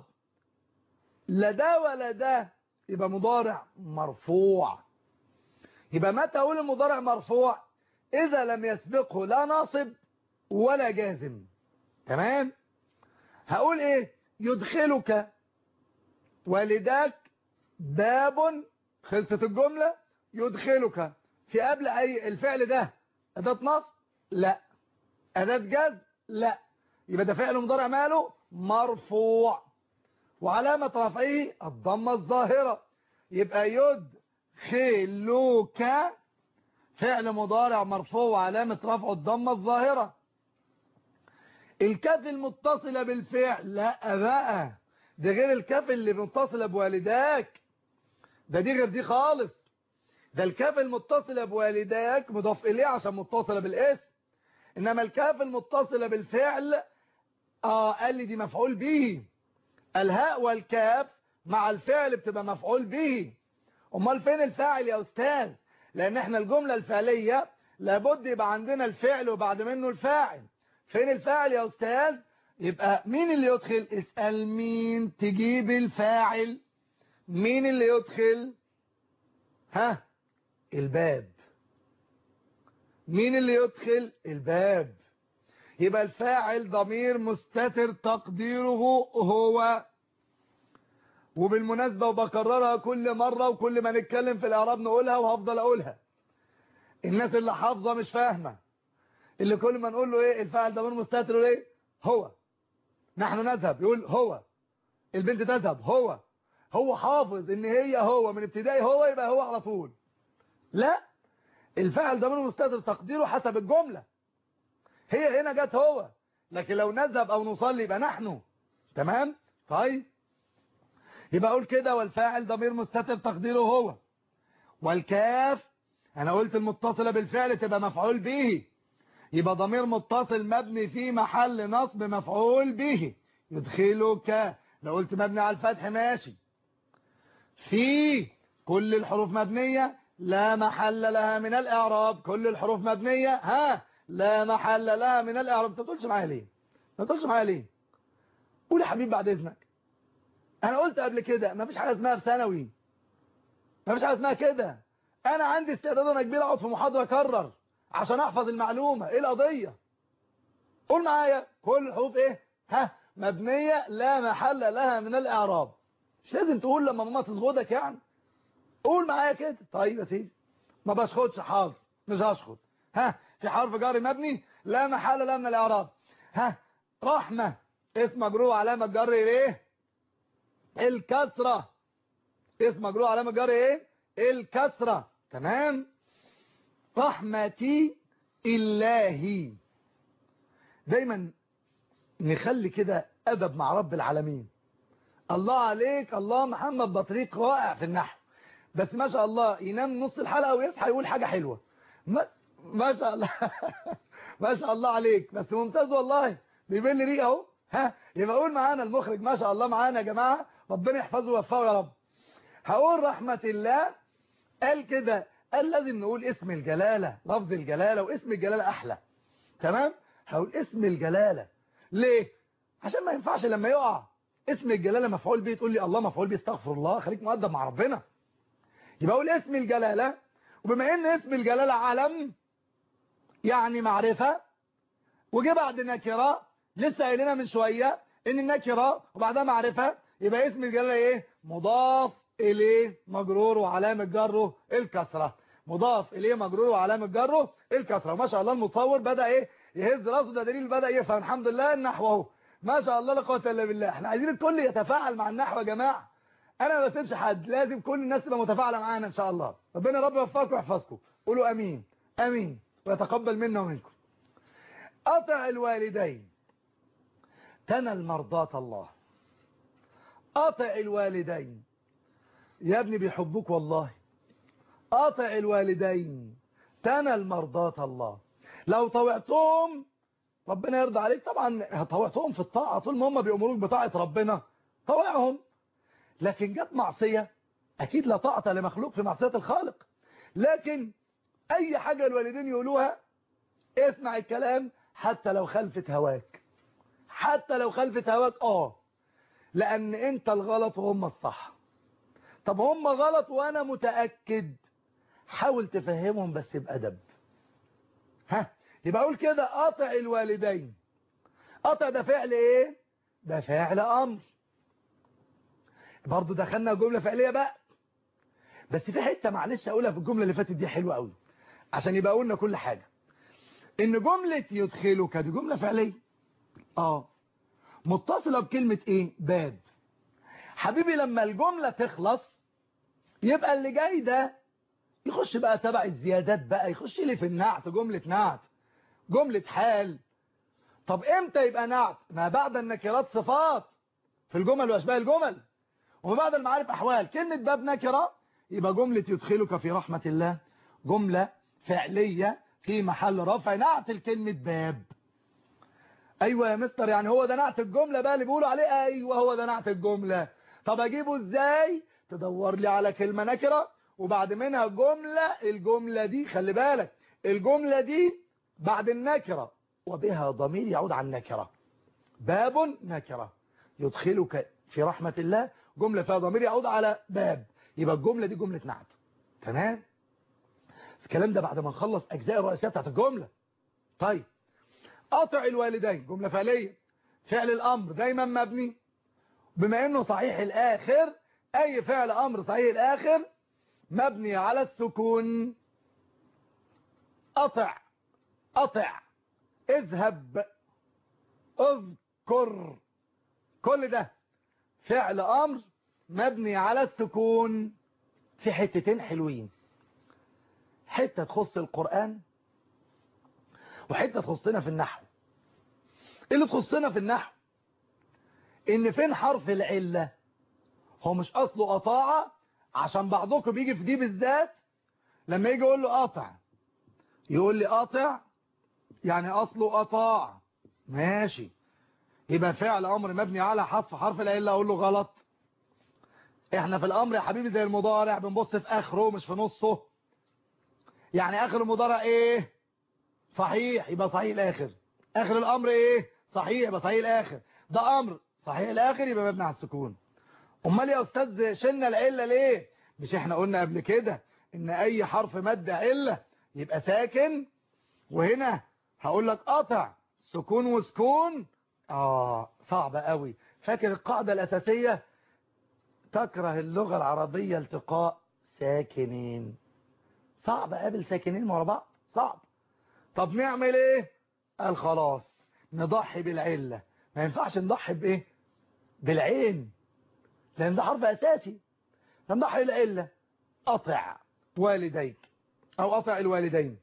لا ده ولا ده يبقى مضارع مرفوع يبقى متى أقول المضارع مرفوع إذا لم يسبقه لا ناصب ولا جازم تمام هقول إيه يدخلك والداك باب خلصت الجملة يدخلك في قبل أي الفعل ده أداة نصب لا أداة جزم لا يبقى ده فعل مضارع ماله مرفوع وعلامة رفعه الضمة الظاهرة يبقى يدخلك فعل مضارع مرفوع وعلامة رفعه الضمة الظاهرة الكاف المتصلة بالفعل لا بقى ده غير الكاف اللي متصلة بوالداك ده دي غير دي خالص ده الكاف المتصلة بوالداك مضاف إليه عشان متصلة بالاسم إنما الكاف المتصلة بالفعل آه قال لي دي مفعول به الهاء والكاف مع الفعل بتبقى مفعول به امال فين الفاعل يا أستاذ لأن احنا الجملة الفعلية لابد يبقى عندنا الفعل وبعد منه الفاعل فين الفاعل يا أستاذ يبقى مين اللي يدخل اسأل مين تجيب الفاعل مين اللي يدخل ها الباب مين اللي يدخل الباب يبقى الفاعل ضمير مستتر تقديره هو وبالمناسبة وبكررها كل مرة وكل ما نتكلم في الإعراب نقولها وهفضل أقولها الناس اللي حافظة مش فاهمة اللي كل ما نقول له إيه الفاعل ضمير مستتر يقول إيه هو نحن نذهب يقول هو البنت تذهب هو هو حافظ ان هي هو من ابتدائي هو يبقى هو على طول لا الفاعل ضمير مستتر تقديره حسب الجملة هي هنا جت هو لكن لو نذهب او نصلي يبقى نحن تمام طيب يبقى اقول كده والفاعل ضمير مستتر تقديره هو والكاف انا قلت المتصلة بالفعل تبقى مفعول به يبقى ضمير متصل مبني في محل نصب مفعول به يدخلك لو قلت مبني على الفتح ماشي في كل الحروف مبنية لا محل لها من الإعراب كل الحروف مبنية ها لا محل لها من الإعراب انت تقولش معايا ليه ما تقولش معايا ليه قول يا حبيب بعد إذنك أنا قلت قبل كده ما فيش حاجة اسمها في ثانوي ما فيش حاجة اسمها كده أنا عندي استعداد أنا كبير أقعد في محاضرة أكرر عشان أحفظ المعلومة إيه القضية قول معايا كل الحروف إيه ها مبنية لا محل لها من الإعراب مش لازم تقول لما ماما تسغدك يعني قول معايا كده طيب يا سيدي ما بشخدش حرف مش هشخد ها في حرف جاري مبني لا محل لها من الإعراب ها رحمة اسم مجرور علامة جر ايه الكسرة اسم مجرور علامة جر ايه الكسرة تمام رحمتي الله دايما نخلي كده أدب مع رب العالمين الله عليك الله محمد بطريق رائع في النحو بس ما شاء الله ينام نص الحلقة ويصحى يقول حاجة حلوة ما, ما شاء الله ما شاء الله عليك بس ممتاز والله بيبين لي ريق اهو ها يبقى قول معانا المخرج ما شاء الله معانا يا جماعة ربنا يحفظه ويوفقه يا رب هقول رحمة الله قال كده قال لازم نقول اسم الجلالة لفظ الجلالة واسم الجلالة أحلى تمام هقول اسم الجلالة ليه عشان ما ينفعش لما يقع اسم الجلالة مفعول به تقول لي الله مفعول به استغفر الله خليك مؤدب مع ربنا يبقى اقول اسم الجلالة وبما ان اسم الجلالة علم يعني معرفة وجه بعد نكرة لسه قايلينها من شوية ان النكرة وبعدها معرفة يبقى اسم الجلالة ايه مضاف اليه مجرور وعلامة جره الكسرة مضاف اليه مجرور وعلامة جره الكسرة ما شاء الله المصور بدأ ايه يهز راسه ده دليل بدأ يفهم الحمد لله النحو اهو ما شاء الله لا قوه الا بالله احنا عايزين الكل يتفاعل مع النحو يا جماعه انا ما بسيبش حد لازم كل الناس تبقى متفاعله معانا ان شاء الله ربنا رب يوفقكم ويحفظكم قولوا امين امين ويتقبل منا ومنكم اطع الوالدين تنل مرضات الله اطع الوالدين يا ابني بيحبوك والله اطع الوالدين تنل مرضات الله لو طوعتهم ربنا يرضى عليك طبعا طوعتهم في الطاعة طول ما هم بيأمروك بطاعة ربنا طوعهم لكن جت معصية أكيد لا طاعة لمخلوق في معصية الخالق لكن أي حاجة الوالدين يقولوها اسمع الكلام حتى لو خلفت هواك حتى لو خلفت هواك اه لأن أنت الغلط وهم الصح طب هم غلط وأنا متأكد حاول تفهمهم بس بأدب ها يبقى اقول كده قطع الوالدين قطع ده فعل ايه ده فعل امر برضو دخلنا جملة فعلية بقى بس في حتة معلش اقولها في الجملة اللي فاتت دي حلوة قوي عشان يبقى قلنا كل حاجة ان جملة يدخلك دي جملة فعلية اه متصلة بكلمة ايه باب حبيبي لما الجملة تخلص يبقى اللي جاي ده يخش بقى تبع الزيادات بقى يخش لي في النعت جملة نعت جملة حال طب امتى يبقى نعت ما بعد النكرات صفات في الجمل واشباه الجمل وما بعد المعارف احوال كلمة باب نكرة يبقى جملة يدخلك في رحمة الله جملة فعلية في محل رفع نعت الكلمة باب ايوه يا مستر يعني هو ده نعت الجملة بقى اللي بيقولوا عليه ايوه هو ده نعت الجملة طب اجيبه ازاي تدور لي على كلمة نكرة وبعد منها جملة الجملة دي خلي بالك الجملة دي بعد النكرة وبها ضمير يعود عن النكرة باب نكرة يدخلك في رحمة الله جملة فيها ضمير يعود على باب يبقى الجملة دي جملة نعت تمام الكلام ده بعد ما نخلص أجزاء الرئيسية بتاعت الجملة طيب قطع الوالدين جملة فعلية فعل الأمر دايما مبني بما أنه صحيح الآخر أي فعل أمر صحيح الآخر مبني على السكون قطع قطع اذهب اذكر كل ده فعل امر مبني على السكون في حتتين حلوين حتة تخص القرآن وحتة تخصنا في النحو ايه اللي تخصنا في النحو ان فين حرف العلة هو مش اصله قطاعة عشان بعضكم بيجي في دي بالذات لما يجي يقول له قاطع يقول لي قاطع يعني اصله قطاع ماشي يبقى فعل امر مبني على حذف حرف العله اقول له غلط احنا في الامر يا حبيبي زي المضارع بنبص في اخره مش في نصه يعني اخر المضارع ايه صحيح يبقى صحيح الاخر اخر الامر ايه صحيح يبقى صحيح الاخر ده امر صحيح الاخر يبقى مبني على السكون امال يا استاذ شلنا العله ليه مش احنا قلنا قبل كده ان اي حرف مد عله يبقى ساكن وهنا هقول لك قطع سكون وسكون اه صعبة قوي فاكر القاعدة الأساسية تكره اللغة العربية التقاء ساكنين صعب قابل ساكنين ورا بعض صعب طب نعمل ايه قال خلاص نضحي بالعلة ما ينفعش نضحي بايه بالعين لان ده حرف اساسي نضحي بالعلة قطع والديك او قطع الوالدين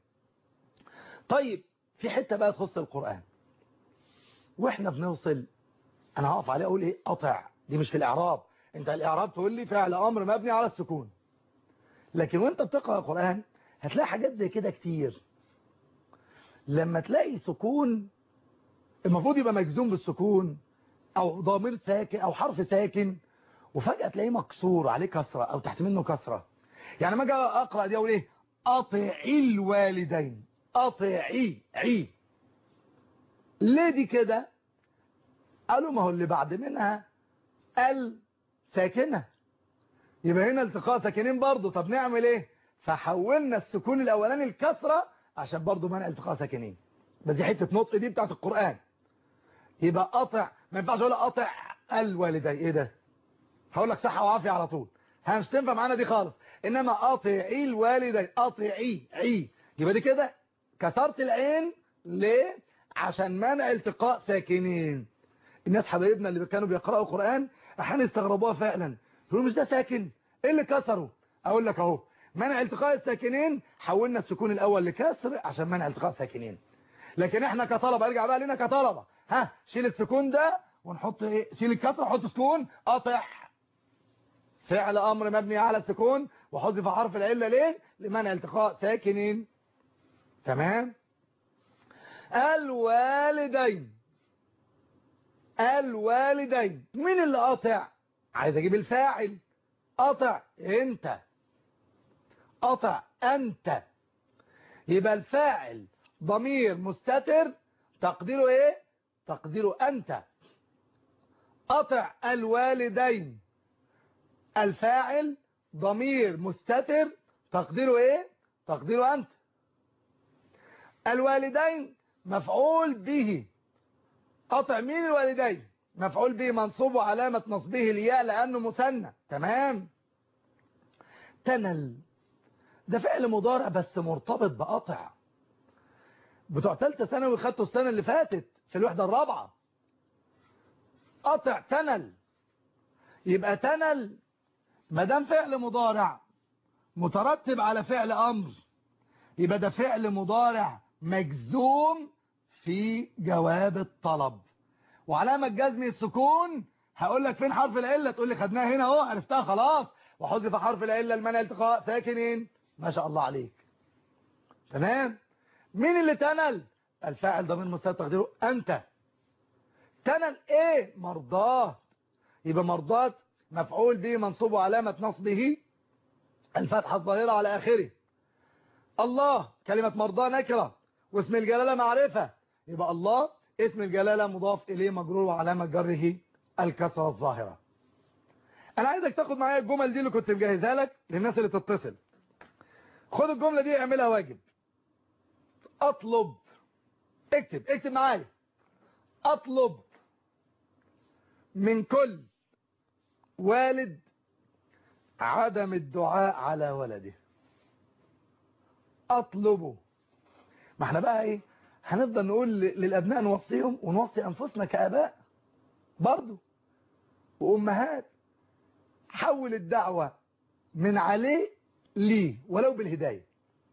طيب في حتة بقى تخص القرآن واحنا بنوصل انا هقف عليه اقول ايه قطع دي مش في الاعراب انت الاعراب تقول لي فعل امر مبني على السكون لكن وانت بتقرا القرآن هتلاقي حاجات زي كده كتير لما تلاقي سكون المفروض يبقى مجزوم بالسكون او ضمير ساكن او حرف ساكن وفجأة تلاقيه مكسور عليه كسرة او تحت منه كسرة يعني ما اجي اقرا دي اقول ايه اطعي الوالدين اطعي عي ليه دي كده قالوا ما هو اللي بعد منها ال ساكنة يبقى هنا التقاء ساكنين برضو طب نعمل ايه فحولنا السكون الاولاني الكسرة عشان برضو منع التقاء ساكنين بس دي حتة نطق دي بتاعت القرآن يبقى قطع ما ينفعش اقول قطع الوالدي ايه ده هقول لك صحة وعافية على طول ها مش تنفع معانا دي خالص انما قاطعي الوالدي قاطعي عي يبقى دي كده كسرت العين ليه عشان منع التقاء ساكنين الناس حبايبنا اللي كانوا بيقرأوا قرآن احيانا يستغربوها فعلا يقولوا مش ده ساكن ايه اللي كسره اقول لك اهو منع التقاء الساكنين حولنا السكون الاول لكسر عشان منع التقاء الساكنين لكن احنا كطلبه ارجع بقى لنا كطلبه ها شيل السكون ده ونحط ايه شيل الكسر وحط سكون قاطع فعل امر مبني على السكون وحذف حرف العله ليه لمنع التقاء ساكنين تمام الوالدين الوالدين مين اللي قاطع عايز اجيب الفاعل قاطع انت قاطع انت يبقى الفاعل ضمير مستتر تقديره ايه تقديره انت قطع الوالدين الفاعل ضمير مستتر تقديره ايه تقديره انت الوالدين مفعول به قطع مين الوالدين مفعول به منصوب وعلامة نصبه الياء لأنه مثنى تمام تنل ده فعل مضارع بس مرتبط بقطع بتوع ثالثه ثانوي خدته السنة اللي فاتت في الوحدة الرابعة قطع تنل يبقى تنل ما دام فعل مضارع مترتب على فعل أمر يبقى ده فعل مضارع مجزوم في جواب الطلب وعلامة جزم السكون هقول لك فين حرف العلة تقول لي خدناها هنا اهو عرفتها خلاص وحذف حرف العلة المنع التقاء ساكنين ما شاء الله عليك تمام مين اللي تنل الفاعل ضمير مستتر تقديره انت تنل ايه مرضاه يبقى مرضات مفعول به منصوب وعلامة نصبه الفتحة الظاهرة على آخره الله كلمة مرضاه نكرة واسم الجلالة معرفة يبقى الله اسم الجلالة مضاف إليه مجرور وعلامة جره الكسرة الظاهرة أنا عايزك تاخد معايا الجمل دي اللي كنت مجهزها لك للناس اللي تتصل خد الجملة دي اعملها واجب أطلب اكتب اكتب معايا أطلب من كل والد عدم الدعاء على ولده أطلبه ما احنا بقى ايه هنفضل نقول للأبناء نوصيهم ونوصي أنفسنا كآباء برضو وأمهات حول الدعوة من عليه ليه ولو بالهداية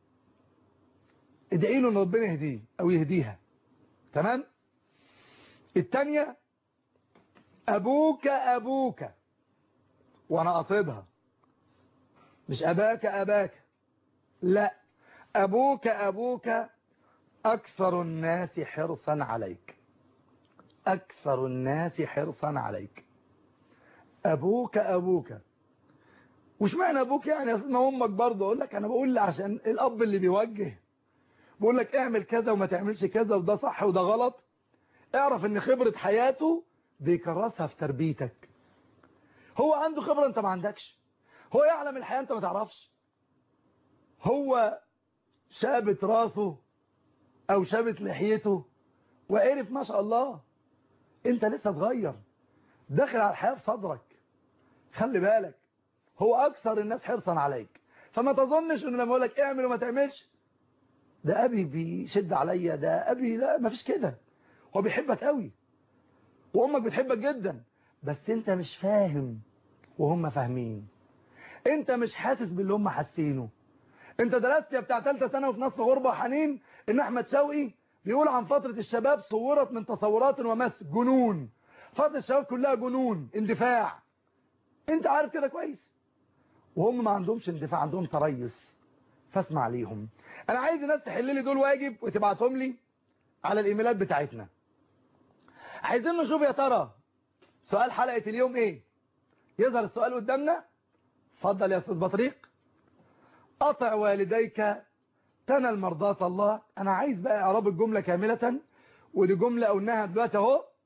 ادعي له ان ربنا يهديه او يهديها تمام التانية ابوك ابوك وانا قصدها مش اباك اباك لا ابوك ابوك اكثر الناس حرصا عليك اكثر الناس حرصا عليك ابوك ابوك وش معنى ابوك يعني اسمه امك برضه اقول لك انا بقول عشان الاب اللي بيوجه بقول لك اعمل كذا وما تعملش كذا وده صح وده غلط اعرف ان خبرة حياته بيكرسها في تربيتك هو عنده خبرة انت ما عندكش هو يعلم الحياة انت ما تعرفش هو شابت راسه او شابت لحيته وعرف ما شاء الله انت لسه صغير داخل على الحياة في صدرك خلي بالك هو اكثر الناس حرصا عليك فما تظنش انه لما اقول لك اعمل وما تعملش ده ابي بيشد عليا ده ابي لا ما فيش كده هو بيحبك قوي وامك بتحبك جدا بس انت مش فاهم وهم فاهمين انت مش حاسس باللي هم حاسينه انت درست يا بتاع ثالثه ثانوي في نص غربه وحنين ان احمد شوقي بيقول عن فتره الشباب صورت من تصورات ومس جنون فتره الشباب كلها جنون اندفاع انت عارف كده كويس وهم ما عندهمش اندفاع عندهم تريث فاسمع ليهم انا عايز الناس تحل لي دول واجب وتبعتهم لي على الايميلات بتاعتنا عايزين نشوف يا ترى سؤال حلقة اليوم ايه يظهر السؤال قدامنا اتفضل يا استاذ بطريق قطع والديك تنل مرضات الله انا عايز بقى اعراب الجملة كاملة ودي جملة قلناها دلوقتي اهو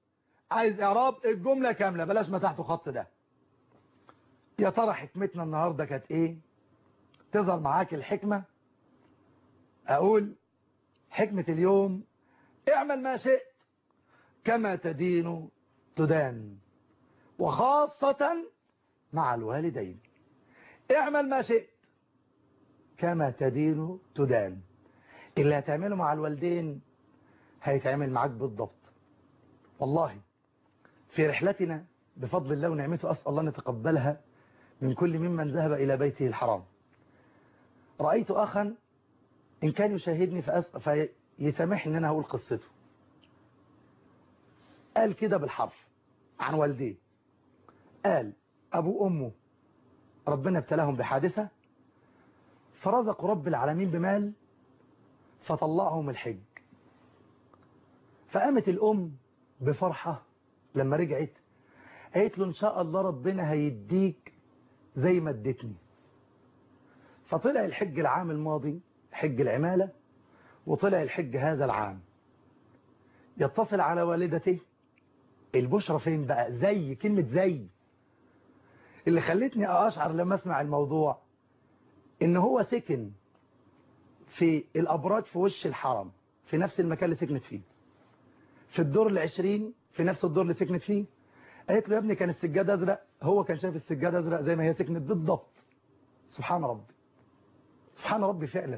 عايز اعراب الجملة كاملة بلاش ما تحته خط ده يا ترى حكمتنا النهاردة كانت ايه تظهر معاك الحكمة اقول حكمة اليوم اعمل ما شئت كما تدين تدان وخاصة مع الوالدين اعمل ما شئت كما تدين تدان اللي هتعمله مع الوالدين هيتعمل معاك بالضبط والله في رحلتنا بفضل الله ونعمته أسأل الله أن يتقبلها من كل ممن ذهب إلى بيته الحرام رأيت أخا إن كان يشاهدني فأس... فيسامحني أن أنا هقول قصته قال كده بالحرف عن والديه قال أبو وأمه ربنا ابتلاهم بحادثة فرزقوا رب العالمين بمال فطلعهم الحج فقامت الأم بفرحة لما رجعت قالت له إن شاء الله ربنا هيديك زي ما اديتني فطلع الحج العام الماضي حج العمالة وطلع الحج هذا العام يتصل على والدته البشرة فين بقى زي كلمة زي اللي خلتني أشعر لما أسمع الموضوع إن هو سكن في الأبراج في وش الحرم في نفس المكان اللي سكنت فيه في الدور العشرين في نفس الدور اللي سكنت فيه قالت له يا ابني كان السجاد أزرق هو كان شايف السجاد أزرق زي ما هي سكنت بالضبط سبحان ربي سبحان ربي فعلا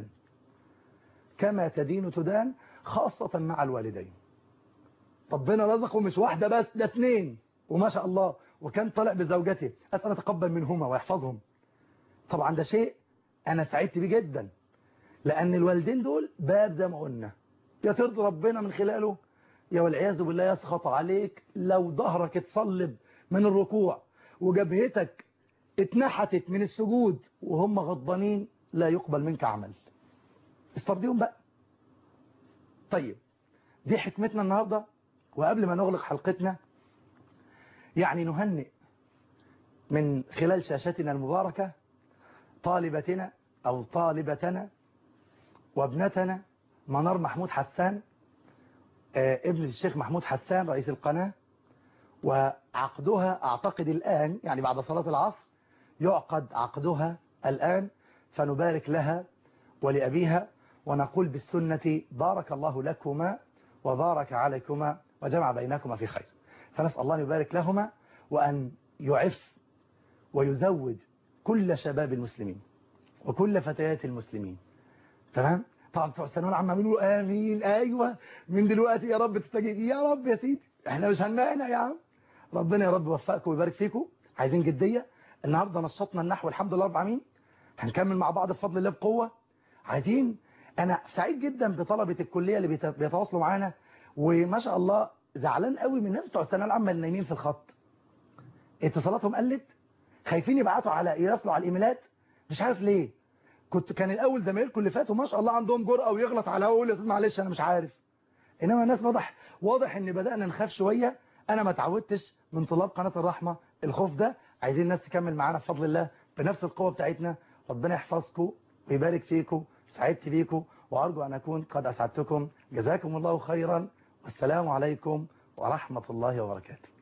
كما تدين تدان خاصة مع الوالدين ربنا رزقه مش واحدة بس ده اثنين وما شاء الله وكان طالع بزوجته أسأل أتقبل منهما ويحفظهم طبعا ده شيء أنا سعدت بيه جدا لأن الوالدين دول باب زي ما قلنا يا ترضي ربنا من خلاله يا والعياذ بالله يسخط عليك لو ظهرك اتصلب من الركوع وجبهتك اتنحتت من السجود وهم غضبانين لا يقبل منك عمل استرضيهم بقى طيب دي حكمتنا النهاردة وقبل ما نغلق حلقتنا يعني نهنئ من خلال شاشتنا المباركة طالبتنا أو طالبتنا وابنتنا منار محمود حسان ابن الشيخ محمود حسان رئيس القناة وعقدها أعتقد الآن يعني بعد صلاة العصر يعقد عقدها الآن فنبارك لها ولأبيها ونقول بالسنة بارك الله لكما وبارك عليكما وجمع بينكما في خير فنسأل الله أن يبارك لهما وأن يعف ويزوج كل شباب المسلمين وكل فتيات المسلمين تمام طبعا بتوع الثانويه العامه عملوا امين ايوه من دلوقتي يا رب تستجيب يا رب يا سيدي احنا مش هنمانع يا عم ربنا يا رب يوفقكم ويبارك فيكم عايزين جديه النهارده نشطنا النحو الحمد لله رب العالمين هنكمل مع بعض بفضل الله بقوه عايزين انا سعيد جدا بطلبه الكليه اللي بيتواصلوا معانا وما شاء الله زعلان قوي من الناس بتوع الثانويه العامه اللي نايمين في الخط اتصالاتهم قلت خايفين يبعتوا على يراسلوا على الايميلات مش عارف ليه كنت كان الاول زمايلكم اللي فاتوا ما شاء الله عندهم جرأه ويغلط على هو يقول يا استاذ معلش انا مش عارف انما الناس واضح واضح ان بدأنا نخاف شوية انا ما اتعودتش من طلاب قناة الرحمة الخوف ده عايزين الناس تكمل معانا بفضل الله بنفس القوة بتاعتنا ربنا يحفظكم ويبارك فيكم سعدت بيكم وارجو ان اكون قد اسعدتكم جزاكم الله خيرا والسلام عليكم ورحمة الله وبركاته